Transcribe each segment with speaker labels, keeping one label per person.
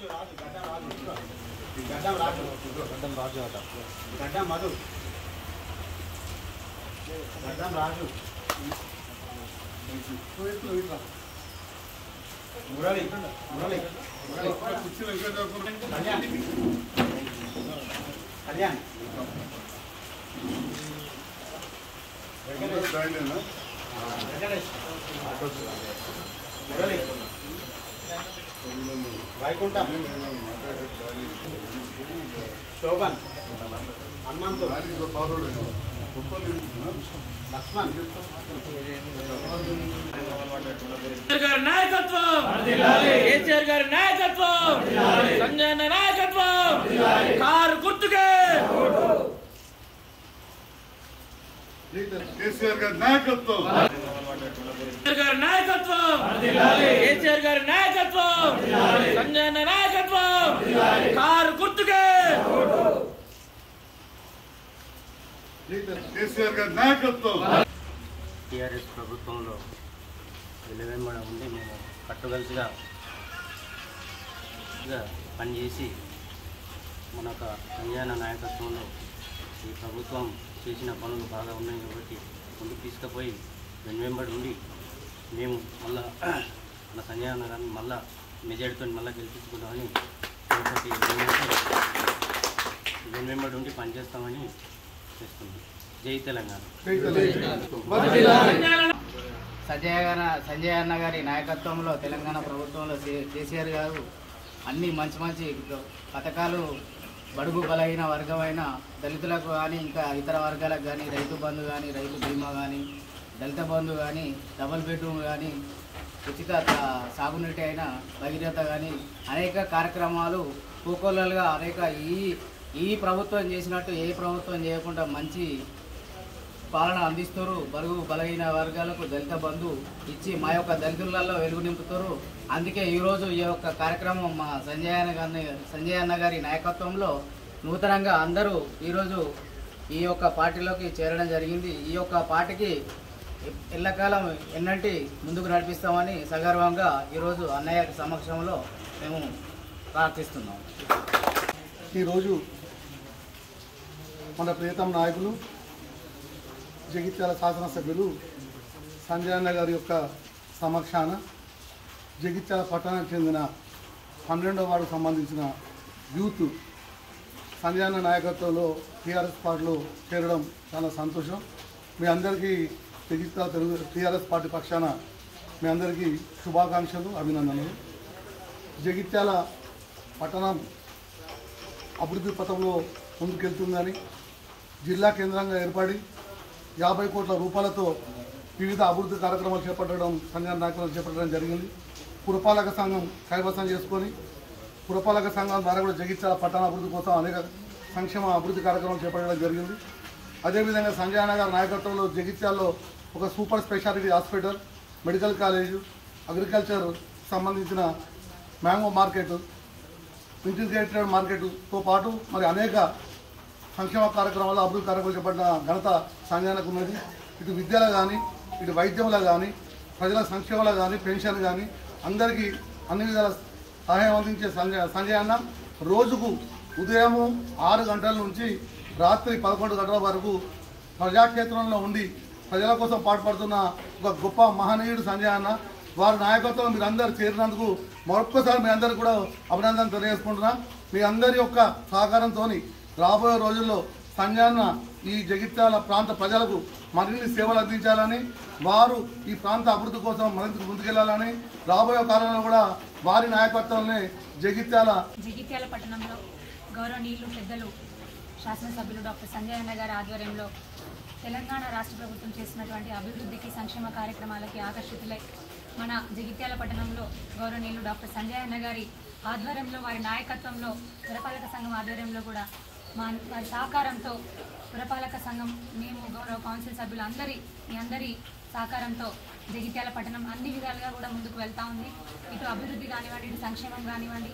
Speaker 1: రాజు రాజు గడ్డం రాజు గడ్డం రాజు గడ్డం రాజు అట గడ్డం మధు గడ్డం రాజు మురళి మురళి మురళి కళ్యాణ్ కళ్యాణ్ వెంకటేష్ వెంకటేష్ మురళి వైకుంఠం శోభన్ హనుమంతు లక్ష్మణ్
Speaker 2: కేసీఆర్ గారి నాయకత్వం కేసీఆర్ గారి నాయకత్వం సంజయ్ అన్న నాయకత్వం కారు గుర్తుకే
Speaker 3: కేసీఆర్ గారి నాయకత్వం
Speaker 2: కేసీఆర్ గారి నాయకత్వం కేసీఆర్ గారి నాయకత్వం సంజయ్ అన్న నాయకత్వం కారు గుర్తుకే
Speaker 3: కేసీఆర్ గారి నాయకత్వం
Speaker 4: టీఆర్ఎస్ ప్రభుత్వంలో వెలువెంబడ ఉండి మేము కట్టుకలిసిగా గా పనిచేసి మన యొక్క సంజయన నాయకత్వంలో ఈ ప్రభుత్వం చేసిన పనులు బాగా ఉన్నాయి కాబట్టి ముందుకు తీసుకుపోయి వెనువెంబడి ఉండి మేము మళ్ళా మన సంజయ్ అన్న గారిని మళ్ళా మెజారిటీతో మళ్ళీ గెలిపించుకుంటామని ఒకటి వెనువెంబడి ఉండి పనిచేస్తామని చేస్తున్నాం జై తెలంగాణ
Speaker 5: సంజయ్ గారి సంజయ్ అన్న గారి నాయకత్వంలో తెలంగాణ ప్రభుత్వంలో కే- కేసీఆర్ గారు అన్ని మంచి మంచి పథకాలు బడుగు బలహీన వర్గమైన దళితులకు కానీ ఇంకా ఇతర వర్గాలకు కానీ రైతు బంధు కానీ రైతు బీమా కానీ దళిత బంధు కానీ డబుల్ బెడ్రూమ్ కానీ ఉచిత తా- సాగునీటి అయిన భగీరథ కానీ అనేక కార్యక్రమాలు పూకోలలుగా అనేక ఈ ఈ ప్రభుత్వం చేసినట్టు ఏ ప్రభుత్వం చేయకుండా మంచి పాలన అందిస్తారు బరుగు బలహీన వర్గాలకు దళిత బంధు ఇచ్చి మా యొక్క దళితులలో వెలుగు నింపుతారు అందుకే ఈరోజు ఈ యొక్క కార్యక్రమం మా సంజయ్ అన్న గారి సంజయ్ అన్న గారి నాయకత్వంలో నూతనంగా అందరూ ఈరోజు ఈ యొక్క పార్టీలోకి చేరడం జరిగింది ఈ యొక్క పార్టీకి ఎల్లకాలం ఎన్నంటి ముందుకు నడిపిస్తామని సగర్వంగా ఈరోజు అన్నయ్య సమక్షంలో మేము ప్రార్థిస్తున్నాం
Speaker 6: ఈరోజు మన ప్రియతమ నాయకులు జగిత్యాల శాసనసభ్యులు సంజయ్ అన్న గారి యొక్క సమక్షాన జగిత్యాల పట్టణానికి చెందిన పన్నెండవ వార్డుకు సంబంధించిన యూత్ సంజయ్ అన్న నాయకత్వంలో టీఆర్ఎస్ పార్టీలో చేరడం చాలా సంతోషం మీ అందరికీ జగిత్యాల తెలుగు టీఆర్ఎస్ పార్టీ పక్షాన మీ అందరికీ శుభాకాంక్షలు అభినందనలు జగిత్యాల పట్టణం అభివృద్ధి పథంలో ముందుకెళ్తుందని జిల్లా కేంద్రంగా ఏర్పడి యాభై కోట్ల రూపాయలతో వివిధ అభివృద్ధి కార్యక్రమాలు చేపట్టడం సంఘాన్ని నాయకులు చేపట్టడం జరిగింది పురపాలక సంఘం కైవసం చేసుకొని పురపాలక సంఘం ద్వారా కూడా జగిత్యాల పట్టణ అభివృద్ధి కోసం అనేక సంక్షేమ అభివృద్ధి కార్యక్రమాలు చేపట్టడం జరిగింది అదేవిధంగా సంజయ్ నగర్ నాయకత్వంలో జగిత్యాల్లో ఒక super speciality hospital medical college agriculture సంబంధించిన మ్యాంగో మార్కెట్ ఇంటిగ్రేటెడ్ మార్కెట్తో పాటు మరి అనేక సంక్షేమ కార్యక్రమాలు అభివృద్ధి కార్యక్రమాలు చేపట్టిన ఘనత సంజయానికి ఉన్నది ఇటు విద్యలో కానీ ఇటు వైద్యంలో కానీ ప్రజల సంక్షేమంలో కానీ పెన్షన్ కానీ అందరికీ అన్ని విధాల సహాయం అందించే సంజయ్ సంజయ్ అన్న రోజుకు ఉదయం ఆరు గంటల నుంచి రాత్రి పదకొండు గంటల వరకు ప్రజాక్షేత్రంలో ఉండి ప్రజల కోసం పాటుపడుతున్న ఒక గొప్ప మహనీయుడు సంజయ్ అన్న వారి నాయకత్వం మీరు అందరు చేరినందుకు మరొక్కసారి మీ అందరికి కూడా అభినందన తెలియజేసుకుంటున్నా మీ అందరి యొక్క సహకారంతో రాబోయే రోజుల్లో సంజాన్న ఈ జగిత్యాల ప్రాంత ప్రజలకు మరిన్ని సేవలు అందించాలని వారు ఈ ప్రాంత అభివృద్ధి కోసం మరింత ముందుకెళ్లాలని రాబోయే కాలంలో కూడా వారి నాయకత్వంలోనే జగిత్యాల
Speaker 7: జగిత్యాల పట్టణంలో గౌరవనీయులు పెద్దలు శాసనసభ్యులు డాక్టర్ సంజయ్ అన్న గారి ఆధ్వర్యంలో తెలంగాణ రాష్ట్ర ప్రభుత్వం చేసినటువంటి అభివృద్ధికి సంక్షేమ కార్యక్రమాలకి ఆకర్షితులై మన జగిత్యాల పట్టణంలో గౌరవనీయులు డాక్టర్ సంజయ్ అన్న గారి ఆధ్వర్యంలో వారి నాయకత్వంలో పురపాలక సంఘం ఆధ్వర్యంలో కూడా మా వారి సహకారంతో పురపాలక సంఘం మేము గౌరవ కౌన్సిల్ సభ్యులు అందరి మీ అందరి సహకారంతో జగిత్యాల పట్టణం అన్ని విధాలుగా కూడా ముందుకు వెళ్తా ఉంది ఇటు అభివృద్ధి కానివ్వండి ఇటు సంక్షేమం కానివ్వండి ఒక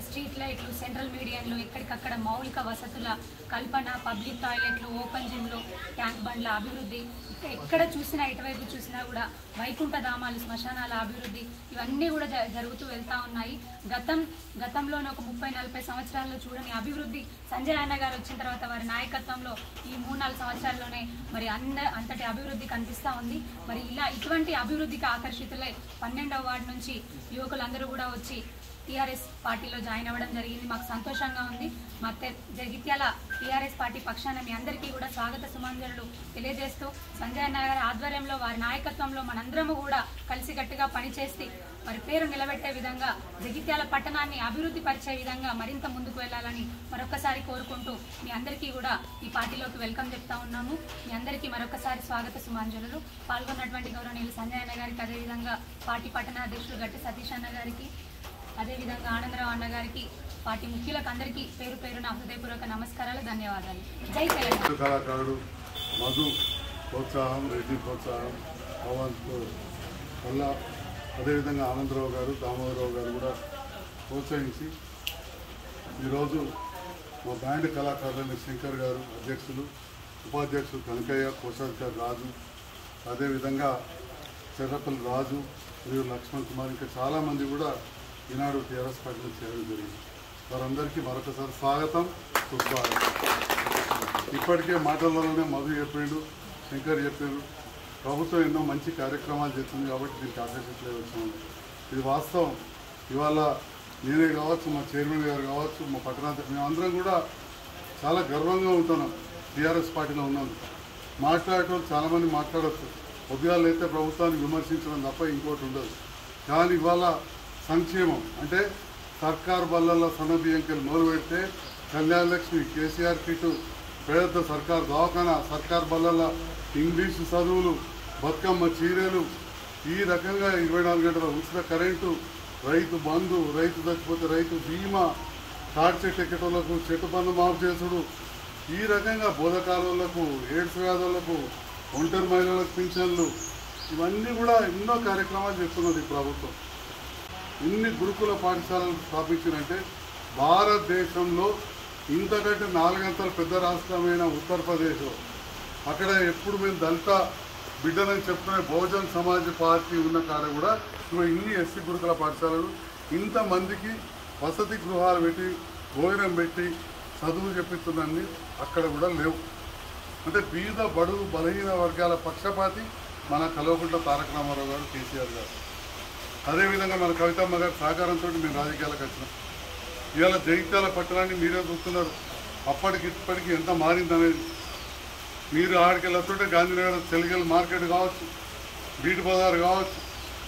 Speaker 7: స్ట్రీట్ లైట్లు సెంట్రల్ మీడియన్లు ఎక్కడికక్కడ మౌలిక వసతుల కల్పన పబ్లిక్ టాయిలెట్లు ఓపెన్ జిమ్లు ట్యాంక్ బండ్ల అభివృద్ధి ఇక్క- ఎక్కడ చూసినా ఎటువైపు చూసినా కూడా వైకుంఠ ధామాలు శ్మశానాల అభివృద్ధి ఇవన్నీ కూడా జ- జరుగుతూ వెళ్తా ఉన్నాయి గతం గతంలోనే ఒక ముప్పై నలభై సంవత్సరాల్లో చూడని అభివృద్ధి సంజయ్ అన్న గారు వచ్చిన తర్వాత వారి నాయకత్వంలో ఈ మూడు నాలుగు సంవత్సరాల్లోనే మరి అంద అంతటి అభివృద్ధి కనిపిస్తూ ఉంది మరి ఇలా ఇటువంటి అభివృద్ధికి ఆకర్షితులై పన్నెండవ వార్డు నుంచి యువకులందరూ కూడా వచ్చి టీఆర్ఎస్ పార్టీలో జాయిన్ అవ్వడం జరిగింది మాకు సంతోషంగా ఉంది మా తె- జగిత్యాల టీఆర్ఎస్ పార్టీ పక్షాన మీ అందరికీ కూడా స్వాగత సుమాంజలు తెలియజేస్తూ సంజయ్ అన్న గారి ఆధ్వర్యంలో వారి నాయకత్వంలో మనందరము కూడా కలిసికట్టుగా పనిచేసి మరి పేరు నిలబెట్టే విధంగా జగిత్యాల పట్టణాన్ని అభివృద్ధి పరిచే విధంగా మరింత ముందుకు వెళ్ళాలని మరొకసారి కోరుకుంటూ మీ అందరికీ కూడా ఈ పార్టీలోకి వెల్కమ్ చెప్తా ఉన్నాము మీ అందరికీ మరొకసారి స్వాగత సుమాంజలు పాల్గొన్నటువంటి గౌరవనీయులు సంజయ్ అన్న గారికి అదేవిధంగా పార్టీ పట్టణ అధ్యక్షులు గట్టి సతీష్ అన్న గారికి అదేవిధంగా ఆనందరావు అన్న గారికి పార్టీ ముఖ్యులకు అందరికీ పేరు పేరు నా హృదయపూర్వక నమస్కారాలు ధన్యవాదాలు జై తెలంగాణ
Speaker 3: కళాకారుడు మధు ప్రోత్సాహం రెడ్డి ప్రోత్సాహం పవన్ వల్ల అదేవిధంగా ఆనందరావు గారు దామోదరరావు గారు కూడా ప్రోత్సహించి ఈరోజు మా బ్యాండ్ కళాకారులని శంకర్ గారు అధ్యక్షులు ఉపాధ్యక్షులు కనకయ్య కోశాధికారి రాజు అదేవిధంగా చెర్రపల్లి రాజు మరియు లక్ష్మణ్ కుమార్ ఇంకా చాలామంది కూడా ఈనాడు టీఆర్ఎస్ పార్టీలో చేరడం జరిగింది వారందరికీ మరొకసారి స్వాగతం సుస్వాగతం ఇప్పటికే మాటల్లోనే మధు చెప్పిండు శంకర్ చెప్పారు ప్రభుత్వం ఎన్నో మంచి కార్యక్రమాలు చేస్తుంది కాబట్టి దీనికి ఆకర్షించలే వచ్చాము ఇది వాస్తవం ఇవాళ నేనే కావచ్చు మా చైర్మన్ గారు కావచ్చు మా పట్టణాధ్యక్షులు మేమందరం కూడా చాలా గర్వంగా ఉంటున్నాం టీఆర్ఎస్ పార్టీలో ఉన్నాం మాట్లాడటం చాలామంది మాట్లాడచ్చు ఉద్యోగాలు అయితే ప్రభుత్వాన్ని విమర్శించడం తప్ప ఇంకోటి ఉండదు కానీ ఇవాళ సంక్షేమం అంటే సర్కార్ బల్లల్లో సన్నబియ్యంకెళ్ళి మొదలు పెడితే కళ్యాణ లక్ష్మి కేసీఆర్ కిటు పేదతో సర్కార్ దవాఖానా సర్కార్ బల్లల ఇంగ్లీషు చదువులు బతుకమ్మ చీరలు ఈ రకంగా ఇరవై నాలుగు గంటల ఉచిత కరెంటు రైతు బంధు రైతు చచ్చిపోతే రైతు బీమా తాడి చెట్టు ఎక్కటోళ్లకు చెట్టు పన్ను మాఫ్ చేసుడు ఈ రకంగా బోధకాలులకు ఎయిడ్స్ వ్యాధులకు ఒంటరి మహిళలకు పింఛన్లు ఇవన్నీ కూడా ఎన్నో కార్యక్రమాలు చేస్తున్నది ఈ ప్రభుత్వం ఇన్ని గురుకుల పాఠశాలలు స్థాపించినంటే భారతదేశంలో ఇంతకంటే నాలుగంతల పెద్ద రాష్ట్రమైన ఉత్తరప్రదేశ్ అక్కడ ఎప్పుడు మేము దళిత బిడ్డలని చెప్పుకునే బహుజన్ సమాజ్ పార్టీ ఉన్న కాడ కూడా ఇవి ఇన్ని ఎస్సీ గురుకుల పాఠశాలలు ఇంతమందికి వసతి గృహాలు పెట్టి భోజనం పెట్టి చదువు చెప్పిస్తున్నన్ని అక్కడ కూడా లేవు అంటే బీద బడుగు బలహీన వర్గాల పక్షపాతి మన కల్వకుంట్ల తారక రామారావు గారు కేసీఆర్ గారు అదేవిధంగా మన కవితమ్మ గారి సహకారంతో మేము రాజకీయాలకు వచ్చినాం ఇవాళ జగిత్యాల పట్టణాన్ని మీరే చూస్తున్నారు అప్పటికి ఇప్పటికి ఎంత మారిందనేది మీరు ఆడికి వెళ్ళొస్తుంటే గాంధీనగర్ తెలుగల్ మార్కెట్ కావచ్చు బీటి బజార్ కావచ్చు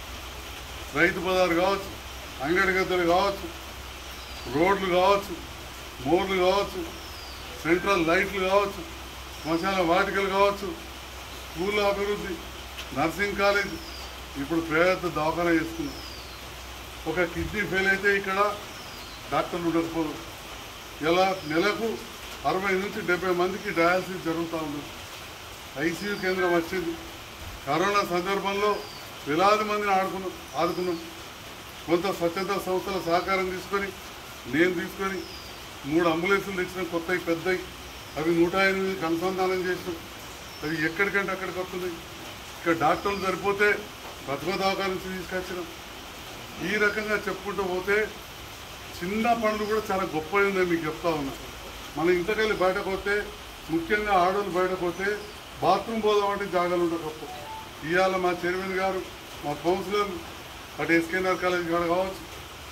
Speaker 3: రైతు బజార్ కావచ్చు అంగడి గద్దలు కావచ్చు రోడ్లు కావచ్చు మోర్లు కావచ్చు సెంట్రల్ లైట్లు కావచ్చు శ్మశాన వాటికలు కావచ్చు స్కూల్ అభివృద్ధి నర్సింగ్ కాలేజ్ ఇప్పుడు పేద దవాఖానా చేసుకున్నాం ఒక కిడ్నీ ఫెయిల్ అయితే ఇక్కడ డాక్టర్లు ఉండకపోదు ఇలా నెలకు అరవై నుంచి డెబ్బై మందికి డయాలసిస్ జరుగుతూ ఉంది ఐసీయూ కేంద్రం వచ్చింది కరోనా సందర్భంలో వేలాది మందిని ఆడుకున్నాం ఆదుకున్నాం కొంత స్వచ్ఛంద సంస్థల సహకారం తీసుకొని నేను తీసుకొని మూడు అంబులెన్సులు తెచ్చిన కొత్తవి పెద్దవి అవి నూట ఎనిమిదికి అనుసంధానం చేసినాం అవి ఎక్కడికంటే అక్కడికి వస్తుంది ఇక్కడ డాక్టర్లు సరిపోతే బతుక దవాఖాన నుంచి తీసుకొచ్చినాం ఈ రకంగా చెప్పుకుంటూ పోతే చిన్న పనులు కూడా చాలా గొప్పగా ఉందని మీకు చెప్తా ఉన్నా మనం ఇంతకెళ్ళి బయటకు పోతే ముఖ్యంగా ఆడవాళ్ళు బయటకు పోతే బాత్రూమ్ పోదామంటే జాగాలు ఉండకపో ఇవాళ మా చైర్మన్ గారు మా కౌన్సిలర్ అటు ఎస్కేఆర్ కాలేజ్ కాడ కావచ్చు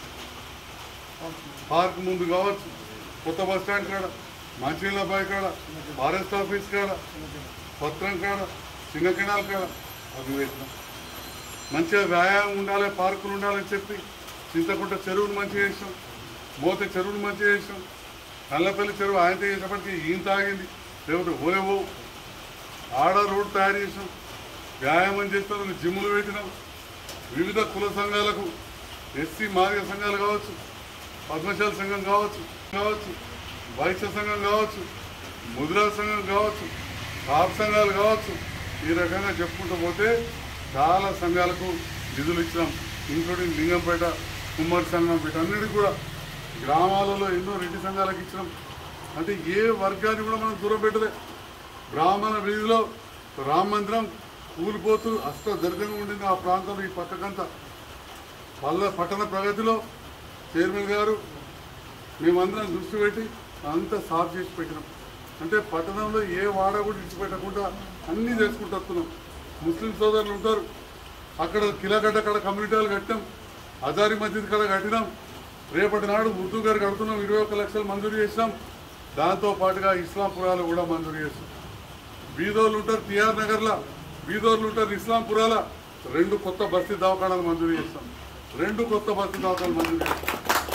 Speaker 3: పార్క్ ముందు కావచ్చు కొత్త బస్ స్టాండ్ కాడ మంచినీళ్ళ బాయ్ కాడ ఫారెస్ట్ ఆఫీస్ కాడ పత్రం కాడ చిన్న కెనాల్ కాడ అవి వేసినాం మంచిగా వ్యాయామం ఉండాలి పార్కులు ఉండాలని చెప్పి చింతకుంట చెరువును మంచిగా చేసాం మోత చెరువును మంచిగా చేసాం కల్లపల్లి చెరువు ఆయనతో చేసేప్పటికి ఈయన తాగింది లేకపోతే ఓలేవో ఆడ రోడ్డు తయారు చేసాం వ్యాయామం చేస్తాం జిమ్లు పెట్టినాం వివిధ కుల సంఘాలకు ఎస్సీ మార్గ సంఘాలు కావచ్చు పద్మశాల సంఘం కావచ్చు కావచ్చు వైశ్య సంఘం కావచ్చు ముద్రా సంఘం కావచ్చు కాపు సంఘాలు కావచ్చు ఈ రకంగా చెప్పుకుంటూ పోతే చాలా సంఘాలకు నిధులు ఇచ్చినాం ఇంక్లూడింగ్ లింగంపేట కుమ్మరి సంఘం వీటన్నిటికి కూడా గ్రామాలలో ఎన్నో రెడ్డి సంఘాలకు ఇచ్చినాం అంటే ఏ వర్గాన్ని కూడా మనం దూరం పెట్టలే బ్రాహ్మణ వీధిలో రామ మందిరం కూలిపోతూ అష్ట దర్గంగా ఉండింది ఆ ప్రాంతంలో ఈ పక్కకంతా పల్ల పట్టణ ప్రగతిలో చైర్మన్ గారు మేమందరం దృష్టి పెట్టి అంతా సాఫ్ చేసి పెట్టినాం అంటే పట్టణంలో ఏ వాడ కూడా విడిచిపెట్టకుండా అన్నీ చేసుకుంటూ వస్తున్నాం ముస్లిం సోదరులు ఉంటారు అక్కడ కిలగడ్డ కాడ కమ్యూనిటీలు కట్టాం హజారి మస్జిద్ కాడ కట్టినాం రేపటి నాడు ఉర్దూ గారు కడుతున్నాం ఇరవై ఒక్క లక్షలు మంజూరు చేసినాం దాంతో పాటుగా ఇస్లాంపురాలు కూడా మంజూరు చేసినాం బీదోళ్ళు ఉంటారు టిఆర్ నగర్లో బీదోళ్ళు ఉంటారు ఇస్లాంపురాల రెండు కొత్త బస్తీ దవాఖానాలు మంజూరు చేస్తాం రెండు కొత్త బస్తీ దవాఖానాలు మంజూరు చేస్తాం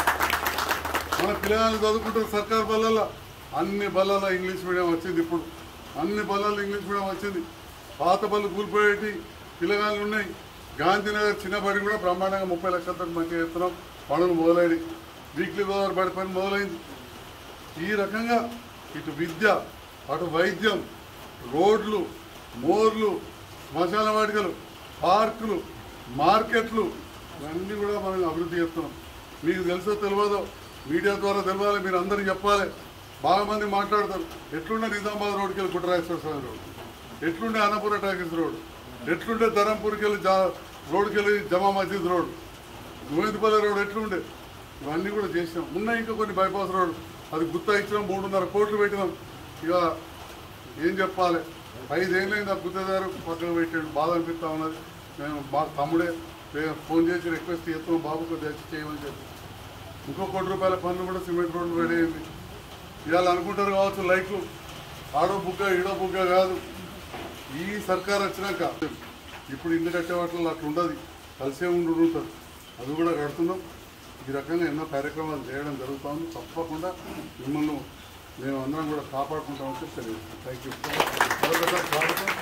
Speaker 3: మన పిల్లలు చదువుకుంటారు సర్కార్ బళ్ళల్లో అన్ని బళ్ళల్లో ఇంగ్లీష్ మీడియం వచ్చింది ఇప్పుడు అన్ని బళ్ళల్లో ఇంగ్లీష్ మీడియం వచ్చింది పాత బళ్ళు కూలిపోయేటి పిల్లగాళ్ళు ఉన్నాయి గాంధీనగర్ చిన్న బడి కూడా బ్రహ్మాండంగా ముప్పై లక్షలతో మంచిగా చేస్తున్నాం పనులు మొదలైనవి వీక్లీ గోదావరి బడి పని మొదలైంది ఈ రకంగా ఇటు విద్య అటు వైద్యం రోడ్లు మోర్లు శ్మశాన వాటికలు పార్కులు మార్కెట్లు ఇవన్నీ కూడా మనం అభివృద్ధి చేస్తున్నాం మీకు తెలుసో తెలియదో మీడియా ద్వారా తెలవాలి మీరు అందరికీ చెప్పాలి బాగా మంది మాట్లాడతారు ఎట్లుండే నిజామాబాద్ రోడ్కి వెళ్ళి కుట్రాజేశ్వర స్వామి రోడ్ ఎట్లుండే అన్నపూర టాకీస్ రోడ్ ఎట్లుండే ధరంపూర్కి వెళ్ళి జా రోడ్కి వెళ్ళి జమా మస్జిద్ రోడ్ గోవిందపల్లి రోడ్ ఎట్లుండే ఇవన్నీ కూడా చేసినాం ఉన్నాయి ఇంకా కొన్ని బైపాస్ రోడ్ అది గుత్తా ఇచ్చినాం మూడున్నర కోట్లు పెట్టినాం ఇక ఏం చెప్పాలి ఐదేళ్ళైంది ఆ గుత్తదారు పక్కన పెట్టాడు బాధ అనిపిస్తా ఉన్నది మేము మా తమ్ముడే వే- ఫోన్ చేసి రిక్వెస్ట్ చేస్తున్నాం బాబు కొద్దిగా వచ్చి చేయమని చెప్పి ఇంకో కోటి రూపాయల పనులు కూడా సిమెంట్ రోడ్లు రెడీ అయింది ఇవాళ అనుకుంటారు కావచ్చు లైట్లు ఆడో బుగ్గ ఈడో బుగ్గ కాదు ఈ సర్కార్ వచ్చినాక ఇప్పుడు ఇల్లు కట్టే వాటిలో అట్లా ఉండదు కలిసే ఉండి ఉంటుంది అది కూడా కడుతున్నాం ఈ రకంగా ఎన్నో కార్యక్రమాలు చేయడం జరుగుతుంది తప్పకుండా మిమ్మల్ని మేము అందరం కూడా కాపాడుకుంటామని చెప్పి తెలియజేస్తాం థ్యాంక్ యూ మరొకసారి స్వాగతం